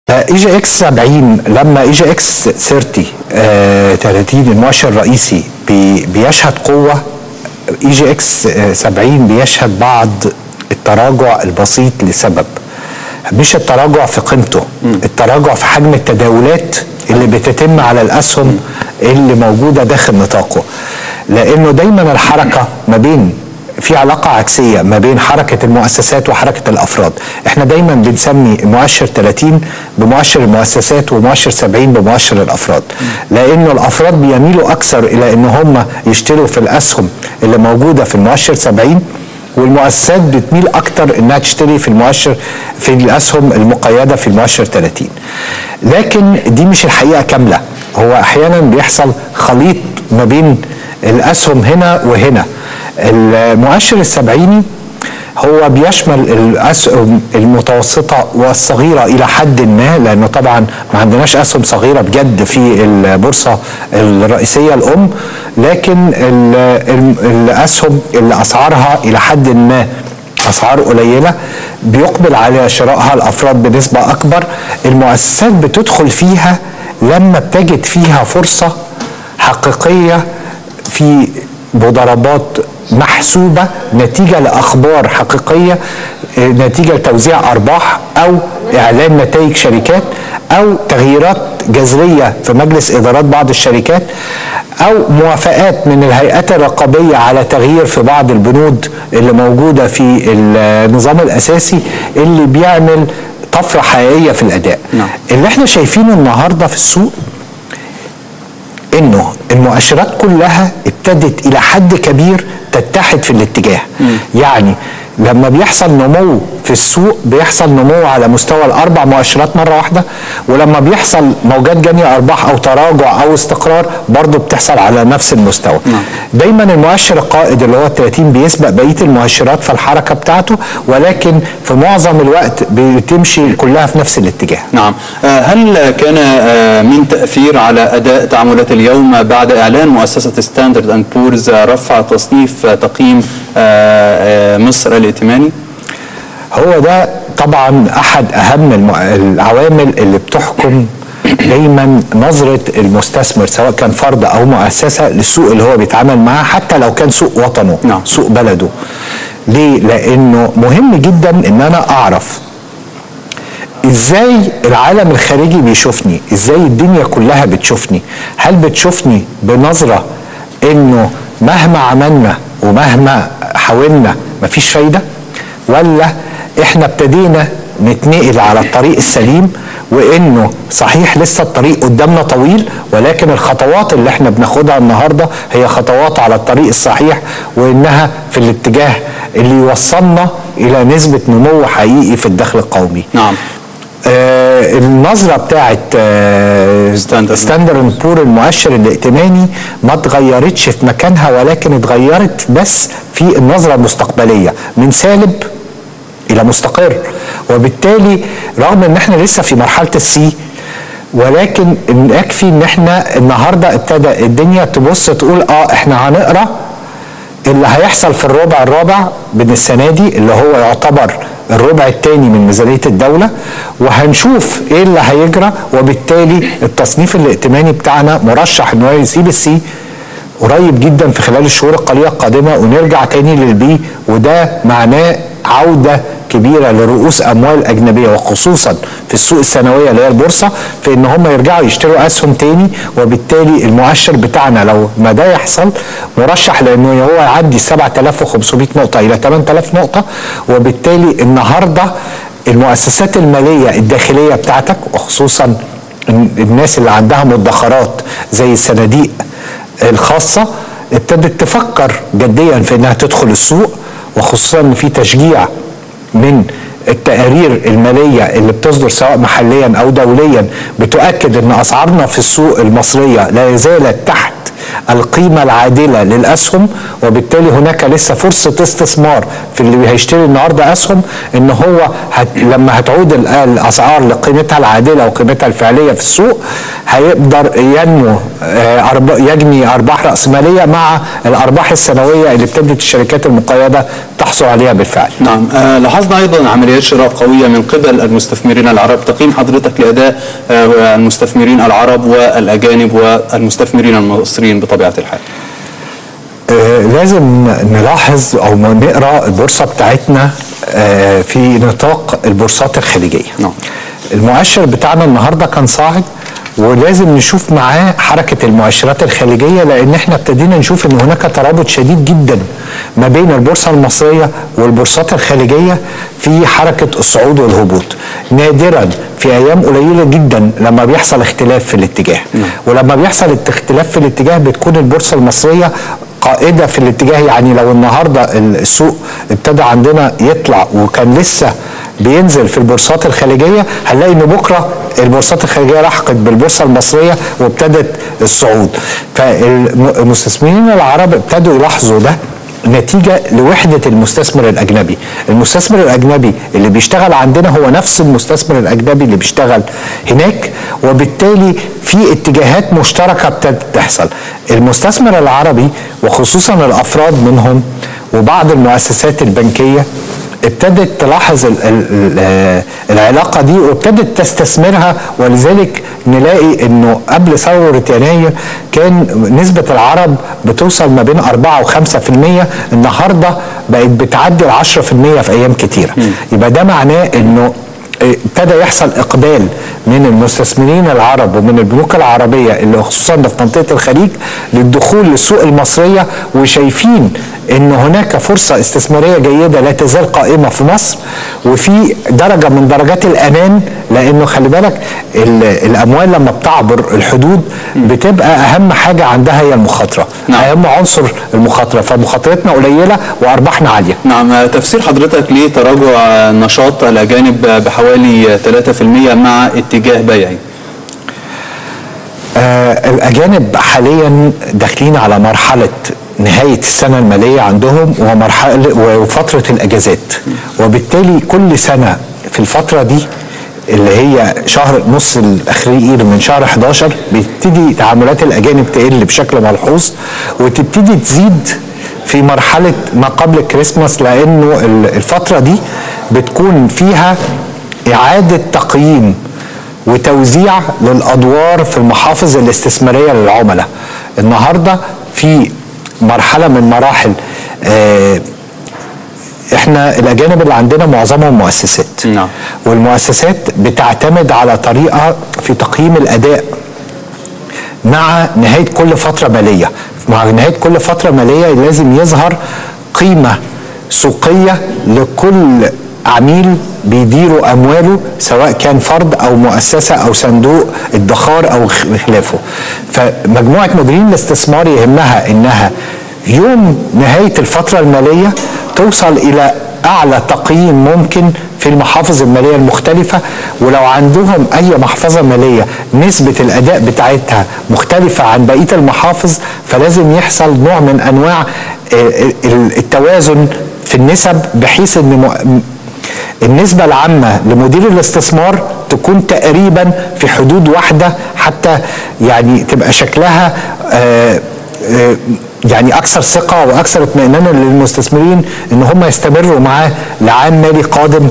اي جي اكس 70 لما اي جي اكس 30 آه 30 المؤشر الرئيسي بي بيشهد قوه اي جي اكس 70 بيشهد بعض التراجع البسيط لسبب مش التراجع في قيمته التراجع في حجم التداولات اللي بتتم على الاسهم اللي موجوده داخل نطاقه لانه دايما الحركه ما بين في علاقة عكسية ما بين حركة المؤسسات وحركة الأفراد احنا دايما بنسمي مؤشر 30 بمؤشر المؤسسات ومؤشر 70 بمؤشر الأفراد لأنه الأفراد بيميلوا أكثر إلى أن هم يشتروا في الأسهم اللي موجودة في المؤشر 70 والمؤسسات بتميل اكتر انها تشتري في المؤشر في الاسهم المقيده في المؤشر 30 لكن دي مش الحقيقه كامله هو احيانا بيحصل خليط ما بين الاسهم هنا وهنا المؤشر السبعيني هو بيشمل الاسهم المتوسطه والصغيره الى حد ما لانه طبعا ما عندناش اسهم صغيره بجد في البورصه الرئيسيه الام لكن ال ال الاسهم اللي اسعارها الى حد ما اسعار قليله بيقبل على شرائها الافراد بنسبه اكبر المؤسسات بتدخل فيها لما بتجد فيها فرصه حقيقيه في مضاربات محسوبة نتيجة لأخبار حقيقية نتيجة لتوزيع أرباح أو إعلان نتائج شركات أو تغييرات جذرية في مجلس إدارات بعض الشركات أو موافقات من الهيئات الرقابية على تغيير في بعض البنود اللي موجودة في النظام الأساسي اللي بيعمل طفرة حقيقية في الأداء نعم. اللي احنا شايفينه النهاردة في السوق انه المؤشرات كلها ابتدت الى حد كبير تتحد في الاتجاه مم. يعني لما بيحصل نمو في السوق بيحصل نمو على مستوى الاربع مؤشرات مره واحده ولما بيحصل موجات جني ارباح او تراجع او استقرار برضه بتحصل على نفس المستوى نعم. دايما المؤشر القائد اللي هو 30 بيسبق بقيه المؤشرات في الحركه بتاعته ولكن في معظم الوقت بتمشي كلها في نفس الاتجاه نعم آه، هل كان آه، من تأثير على أداء تعاملات اليوم بعد إعلان مؤسسة ستاندرد أند بورز رفع تصنيف آه، تقييم آه، آه، مصر الائتماني؟ هو ده طبعا احد اهم الم- العوامل اللي بتحكم دايما نظرة المستثمر سواء كان فرد او مؤسسة للسوق اللي هو بيتعامل معاه حتى لو كان سوق وطنه نعم. سوق بلده ليه؟ لانه مهم جدا ان انا اعرف ازاي العالم الخارجي بيشوفني ازاي الدنيا كلها بتشوفني هل بتشوفني بنظرة انه مهما عملنا ومهما حاولنا مفيش فايدة ولا احنا ابتدينا نتنقل على الطريق السليم وانه صحيح لسه الطريق قدامنا طويل ولكن الخطوات اللي احنا بناخدها النهارده هي خطوات على الطريق الصحيح وانها في الاتجاه اللي يوصلنا الى نسبه نمو حقيقي في الدخل القومي. نعم آه النظره بتاعت آه Standard. ستاندرد بور المؤشر الائتماني ما اتغيرتش في مكانها ولكن اتغيرت بس في النظره المستقبليه من سالب الى مستقر وبالتالي رغم ان احنا لسه في مرحله السي ولكن إن يكفي ان احنا النهارده ابتدى الدنيا تبص تقول اه احنا هنقرا اللي هيحصل في الربع الرابع من السنه دي اللي هو يعتبر الربع الثاني من ميزانيه الدوله وهنشوف ايه اللي هيجرى وبالتالي التصنيف الائتماني بتاعنا مرشح ان هو يسيب السي قريب جدا في خلال الشهور القليله القادمه ونرجع تاني للبي وده معناه عوده كبيره لرؤوس اموال اجنبيه وخصوصا في السوق الثانويه اللي هي البورصه في ان هم يرجعوا يشتروا اسهم تاني وبالتالي المؤشر بتاعنا لو ما ده يحصل مرشح لانه هو يعدي 7500 نقطه الى 8000 نقطه وبالتالي النهارده المؤسسات الماليه الداخليه بتاعتك وخصوصا الناس اللي عندها مدخرات زي الصناديق الخاصة ابتدت تفكر جديا في انها تدخل السوق وخصوصا ان في تشجيع من التقارير المالية اللي بتصدر سواء محليا او دوليا بتؤكد ان اسعارنا في السوق المصرية لا زالت تحت القيمة العادلة للأسهم وبالتالي هناك لسه فرصة استثمار في اللي هيشتري النهاردة أسهم إن هو هت لما هتعود ال- الأسعار لقيمتها العادلة وقيمتها الفعلية في السوق هيقدر ينمو آه، أرب- يجني ارباح راسماليه مع الارباح السنويه اللي ابتدت الشركات المقيده تحصل عليها بالفعل. نعم آه، لاحظنا ايضا عمليات شراء قويه من قبل المستثمرين العرب تقييم حضرتك لاداء آه، المستثمرين العرب والاجانب والمستثمرين المصريين بطبيعه الحال آه، لازم نلاحظ او ما نقرا البورصه بتاعتنا آه، في نطاق البورصات الخليجيه. نعم. المؤشر بتاعنا النهارده كان صاعد ولازم نشوف معاه حركه المؤشرات الخليجيه لان احنا ابتدينا نشوف ان هناك ترابط شديد جدا ما بين البورصه المصريه والبورصات الخليجيه في حركه الصعود والهبوط. نادرا في ايام قليله جدا لما بيحصل اختلاف في الاتجاه ولما بيحصل اختلاف في الاتجاه بتكون البورصه المصريه قائده في الاتجاه يعني لو النهارده السوق ابتدى عندنا يطلع وكان لسه بينزل في البورصات الخليجيه هنلاقي ان بكره البورصات الخليجيه لحقت بالبورصه المصريه وابتدت الصعود فالمستثمرين العرب ابتدوا يلاحظوا ده نتيجة لوحدة المستثمر الأجنبي المستثمر الأجنبي اللي بيشتغل عندنا هو نفس المستثمر الأجنبي اللي بيشتغل هناك وبالتالي في اتجاهات مشتركة ابتدت تحصل المستثمر العربي وخصوصا الأفراد منهم وبعض المؤسسات البنكية ابتدت تلاحظ ال ال ال العلاقة دي وابتدت تستثمرها ولذلك نلاقي انه قبل ثورة يناير كان نسبة العرب بتوصل ما بين 4 و 5% النهاردة بقت بتعدي ال 10% في ايام كتيرة يبقى ده معناه انه ابتدى يحصل اقبال من المستثمرين العرب ومن البنوك العربيه اللي خصوصا في منطقه الخليج للدخول للسوق المصريه وشايفين ان هناك فرصه استثماريه جيده لا تزال قائمه في مصر وفي درجه من درجات الامان لانه خلي بالك ال- الاموال لما بتعبر الحدود بتبقى اهم حاجه عندها هي المخاطره نعم. اهم عنصر المخاطره فمخاطرتنا قليله وارباحنا عاليه نعم آه، تفسير حضرتك لتراجع آه، نشاط الاجانب آه، بحوالي آه، 3% مع اتجاه بيعي آه الأجانب حاليا داخلين على مرحلة نهاية السنة المالية عندهم ومرحلة وفترة الأجازات وبالتالي كل سنة في الفترة دي اللي هي شهر نص الأخير من شهر 11 بتبتدي تعاملات الأجانب تقل بشكل ملحوظ وتبتدي تزيد في مرحلة ما قبل الكريسماس لأنه ال- الفترة دي بتكون فيها إعادة تقييم وتوزيع للادوار في المحافظ الاستثماريه للعملاء النهارده في مرحله من مراحل آه، احنا الاجانب اللي عندنا معظمهم مؤسسات نعم. والمؤسسات بتعتمد على طريقه في تقييم الاداء مع نهايه كل فتره ماليه مع نهايه كل فتره ماليه لازم يظهر قيمه سوقيه لكل عميل بيديروا امواله سواء كان فرد او مؤسسه او صندوق ادخار او خلافه فمجموعه مديرين الاستثمار يهمها انها يوم نهايه الفتره الماليه توصل الى اعلى تقييم ممكن في المحافظ الماليه المختلفه ولو عندهم اي محفظه ماليه نسبه الاداء بتاعتها مختلفه عن بقيه المحافظ فلازم يحصل نوع من انواع آه، ال- التوازن في النسب بحيث ان م- النسبة العامة لمدير الاستثمار تكون تقريبا في حدود واحدة حتى يعني تبقى شكلها آه، آه، يعني أكثر ثقة وأكثر اطمئنانا للمستثمرين إن هم يستمروا معاه لعام مالي قادم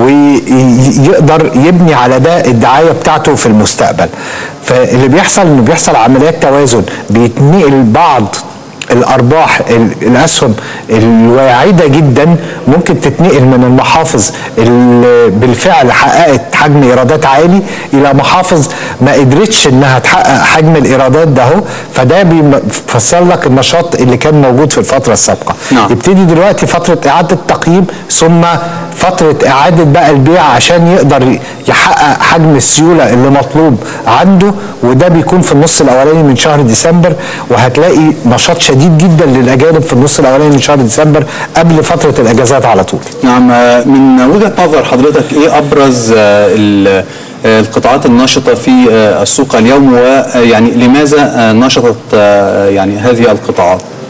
ويقدر يبني على ده الدعاية بتاعته في المستقبل فاللي بيحصل إنه بيحصل عمليات توازن بيتنقل بعض الارباح ال- الاسهم الواعده جدا ممكن تتنقل من المحافظ اللي بالفعل حققت حجم ايرادات عالي الى محافظ ما قدرتش انها تحقق حجم الايرادات ده اهو فده بيفسر لك النشاط اللي كان موجود في الفتره السابقه نعم. يبتدي دلوقتي فتره اعاده تقييم ثم فتره اعاده بقى البيع عشان يقدر يحقق حجم السيوله اللي مطلوب عنده وده بيكون في النص الاولاني من شهر ديسمبر وهتلاقي نشاط شديد جدا للاجانب في النص الاولاني من شهر ديسمبر قبل فتره الاجازات على طول نعم آه، من وجهة نظر حضرتك ايه ابرز آه، ال- آه، القطاعات الناشطة في آه، السوق اليوم ويعني لماذا آه، نشطت آه، يعني هذه القطاعات؟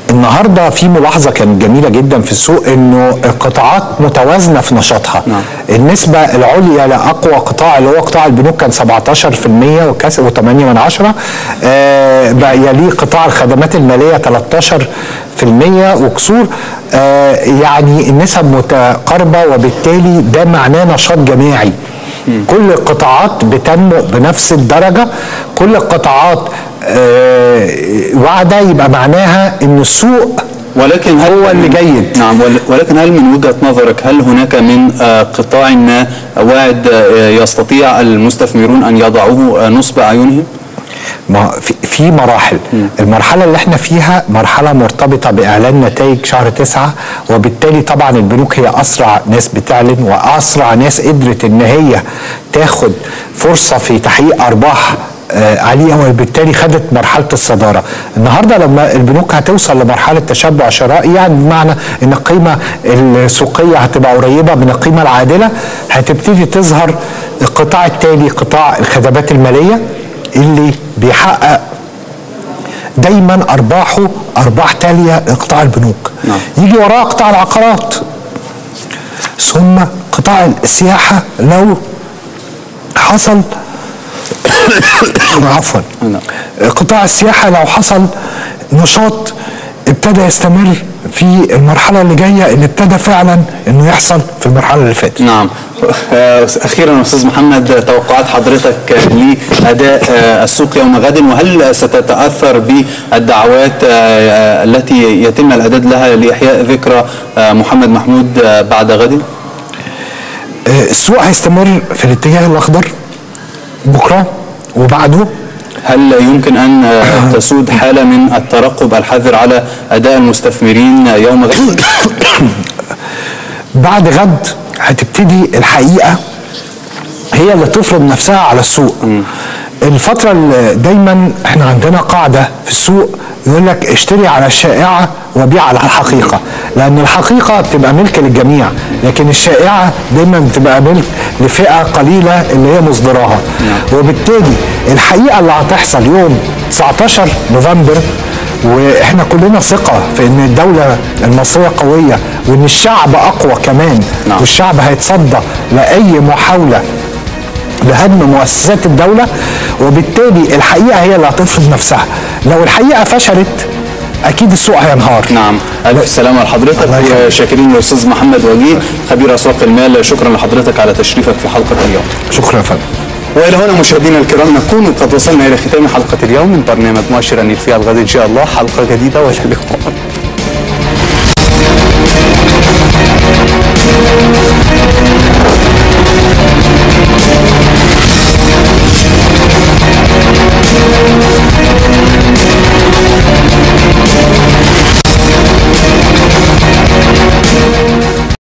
النهارده في ملاحظه كانت جميله جدا في السوق انه القطاعات متوازنه في نشاطها نعم. النسبه العليا لاقوى قطاع اللي هو قطاع البنوك كان 17% وكسر و8 من عشرة آه بقى يليه قطاع الخدمات الماليه 13% وكسور آه يعني النسب متقاربه وبالتالي ده معناه نشاط جماعي كل القطاعات بتنمو بنفس الدرجه كل القطاعات آه واعده يبقى معناها ان السوق ولكن هل هو اللي جيد. نعم ول- ولكن هل من وجهة نظرك هل هناك من آه، قطاع ما واعد آه، يستطيع المستثمرون أن يضعوه آه، نصب أعينهم؟ ما في, في مراحل المرحله اللي احنا فيها مرحله مرتبطه باعلان نتائج شهر تسعة وبالتالي طبعا البنوك هي اسرع ناس بتعلن واسرع ناس قدرت ان هي تاخد فرصه في تحقيق ارباح آه، عاليه وبالتالي خدت مرحله الصداره. النهارده لما البنوك هتوصل لمرحله تشبع شرائي يعني بمعنى ان القيمه السوقيه هتبقى قريبه من القيمه العادله هتبتدي تظهر القطاع التالي قطاع الخدمات الماليه اللي بيحقق دايما ارباحه ارباح تاليه لقطاع البنوك نعم. يجي وراه قطاع العقارات ثم قطاع السياحه لو حصل عفوا نعم. قطاع السياحه لو حصل نشاط ابتدى يستمر في المرحله اللي جايه اللي ابتدى فعلا انه يحصل في المرحله اللي فاتت نعم آه، أخيرا أستاذ محمد توقعات حضرتك لأداء آه، السوق يوم غد وهل ستتأثر بالدعوات آه، التي يتم الإعداد لها لإحياء ذكرى آه، محمد محمود آه، بعد غد؟ آه، السوق هيستمر في الاتجاه الاخضر بكره وبعده هل يمكن أن آه، تسود حالة من الترقب الحذر على أداء المستثمرين يوم غد؟ بعد غد هتبتدي الحقيقه هي اللي تفرض نفسها على السوق الفترة اللي دايما احنا عندنا قاعدة في السوق يقول لك اشتري على الشائعة وبيع على الحقيقة لأن الحقيقة بتبقى ملك للجميع لكن الشائعة دايما بتبقى ملك لفئة قليلة اللي هي مصدراها وبالتالي الحقيقة اللي هتحصل يوم 19 نوفمبر واحنا كلنا ثقة في ان الدولة المصرية قوية وان الشعب اقوى كمان نعم. والشعب هيتصدى لأي محاولة لهدم مؤسسات الدولة وبالتالي الحقيقة هي اللي هتفرض نفسها لو الحقيقة فشلت أكيد السوق هينهار نعم ألف سلامة لحضرتك الله يخليك. وشاكرين للأستاذ محمد وجيه خبير أسواق المال شكرا لحضرتك على تشريفك في حلقة اليوم شكرا يا فندم والى هنا مشاهدينا الكرام نكون قد وصلنا الى ختام حلقه اليوم من برنامج مؤشر النيل فيها الغد ان شاء الله حلقه جديده والى اللقاء